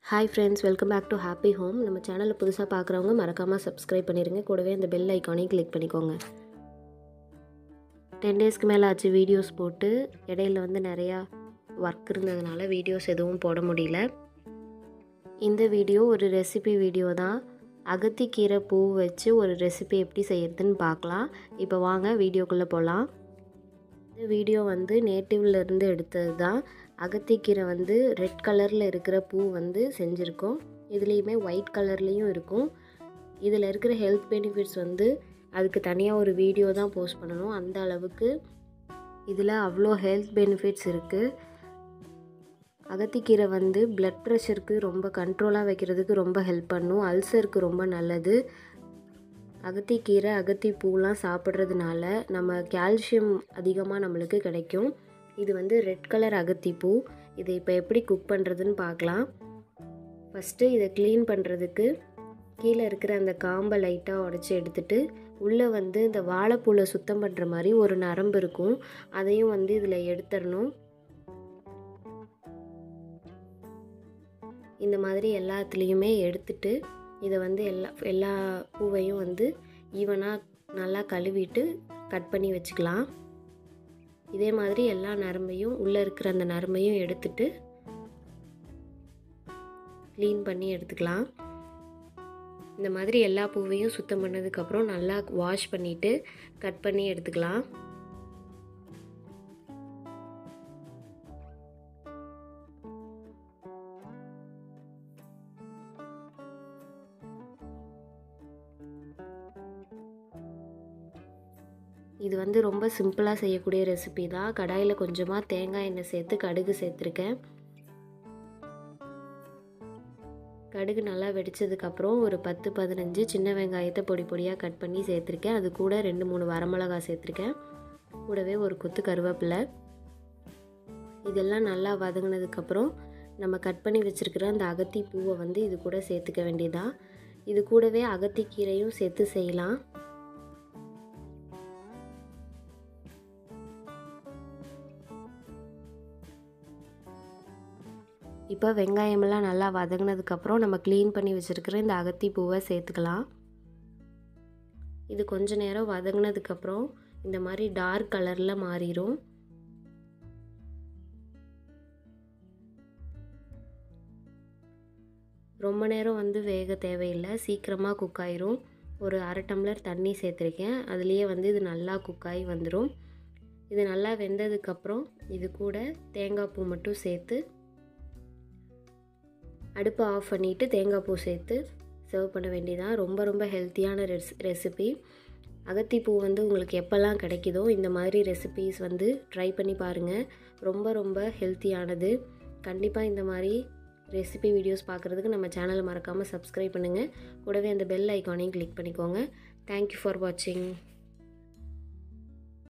hi friends welcome back to happy home நம்ம சேனலில் புதுசாக பார்க்குறவங்க மறக்காமல் சப்ஸ்கிரைப் பண்ணிடுங்க கூடவே அந்த பெல் ஐக்கானையும் கிளிக் பண்ணிக்கோங்க டென் டேஸ்க்கு மேலே ஆச்சு வீடியோஸ் போட்டு இடையில வந்து நிறையா ஒர்க் இருந்ததுனால வீடியோஸ் எதுவும் போட முடியல இந்த வீடியோ ஒரு ரெசிபி வீடியோ தான் அகத்திக்கீரை பூ வச்சு ஒரு ரெசிபி எப்படி செய்யறதுன்னு பார்க்கலாம் இப்போ வாங்க வீடியோக்குள்ளே போகலாம் இந்த வீடியோ வந்து நேட்டிவ்ல இருந்து எடுத்தது தான் அகத்திக்கீரை வந்து ரெட் கலரில் இருக்கிற பூ வந்து செஞ்சுருக்கோம் இதுலேயுமே ஒயிட் கலர்லேயும் இருக்கும் இதில் இருக்கிற ஹெல்த் பெனிஃபிட்ஸ் வந்து அதுக்கு தனியாக ஒரு வீடியோ தான் போஸ்ட் பண்ணணும் அந்த அளவுக்கு இதில் அவ்வளோ ஹெல்த் பெனிஃபிட்ஸ் இருக்குது அகத்திக்கீரை வந்து பிளட் ப்ரெஷருக்கு ரொம்ப கண்ட்ரோலாக வைக்கிறதுக்கு ரொம்ப ஹெல்ப் பண்ணும் அல்சருக்கு ரொம்ப நல்லது அகத்திக்கீரை அகத்தி பூலாம் சாப்பிட்றதுனால நம்ம கால்சியம் அதிகமாக நம்மளுக்கு கிடைக்கும் இது வந்து ரெட் கலர் அகத்தி பூ இதை இப்போ எப்படி குக் பண்ணுறதுன்னு பார்க்கலாம் ஃபஸ்ட்டு இதை க்ளீன் பண்ணுறதுக்கு கீழே இருக்கிற அந்த காம்பை லைட்டாக உடச்சி எடுத்துட்டு உள்ளே வந்து இந்த வாழைப்பூலை சுத்தம் பண்ணுற மாதிரி ஒரு நரம்பு இருக்கும் அதையும் வந்து இதில் எடுத்துடணும் இந்த மாதிரி எல்லாத்துலேயுமே எடுத்துட்டு இதை வந்து எல்லா எல்லா பூவையும் வந்து ஈவனாக நல்லா கழுவிட்டு கட் பண்ணி வச்சுக்கலாம் இதே மாதிரி எல்லா நரம்பையும் உள்ளே இருக்கிற அந்த நரம்பையும் எடுத்துட்டு க்ளீன் பண்ணி எடுத்துக்கலாம் இந்த மாதிரி எல்லா பூவையும் சுத்தம் பண்ணதுக்கப்புறம் நல்லா வாஷ் பண்ணிவிட்டு கட் பண்ணி எடுத்துக்கலாம் இது வந்து ரொம்ப சிம்பிளாக செய்யக்கூடிய ரெசிபி தான் கடாயில் கொஞ்சமாக தேங்காய் எண்ணெய் சேர்த்து கடுகு சேர்த்துருக்கேன் கடுகு நல்லா வெடித்ததுக்கப்புறம் ஒரு பத்து பதினஞ்சு சின்ன வெங்காயத்தை பொடி பொடியாக கட் பண்ணி சேர்த்துருக்கேன் அது கூட ரெண்டு மூணு வரமிளகா சேர்த்துருக்கேன் கூடவே ஒரு கொத்து கருவேப்பிலை இதெல்லாம் நல்லா வதங்கினதுக்கப்புறம் நம்ம கட் பண்ணி வச்சுருக்கிற அந்த அகத்தி பூவை வந்து இது கூட சேர்த்துக்க வேண்டியதான் இது கூடவே அகத்திக்கீரையும் சேர்த்து செய்யலாம் இப்போ வெங்காயமெல்லாம் நல்லா வதங்கினதுக்கப்புறம் நம்ம க்ளீன் பண்ணி வச்சுருக்கிற இந்த அகத்தி பூவை சேர்த்துக்கலாம் இது கொஞ்ச நேரம் வதங்கினதுக்கப்புறம் இந்த மாதிரி டார்க் கலரில் மாறிடும் ரொம்ப நேரம் வந்து வேக தேவையில்லை சீக்கிரமாக குக் ஆயிரும் ஒரு அரை டம்ளர் தண்ணி சேர்த்துருக்கேன் அதுலேயே வந்து இது நல்லா குக் ஆகி வந்துடும் இது நல்லா வெந்ததுக்கப்புறம் இது கூட தேங்காய் பூ மட்டும் சேர்த்து அடுப்பை ஆஃப் பண்ணிவிட்டு தேங்காய் பூ சேர்த்து சர்வ் பண்ண வேண்டியதான் ரொம்ப ரொம்ப ஹெல்த்தியான ரெஸ் ரெசிபி அகத்திப்பூ வந்து உங்களுக்கு எப்போல்லாம் கிடைக்குதோ இந்த மாதிரி ரெசிபீஸ் வந்து ட்ரை பண்ணி பாருங்கள் ரொம்ப ரொம்ப ஹெல்த்தியானது கண்டிப்பாக இந்த மாதிரி ரெசிபி வீடியோஸ் பார்க்குறதுக்கு நம்ம சேனலை மறக்காமல் சப்ஸ்கிரைப் பண்ணுங்கள் கூடவே அந்த பெல் ஐக்கானையும் கிளிக் பண்ணிக்கோங்க தேங்க்யூ ஃபார் வாட்சிங்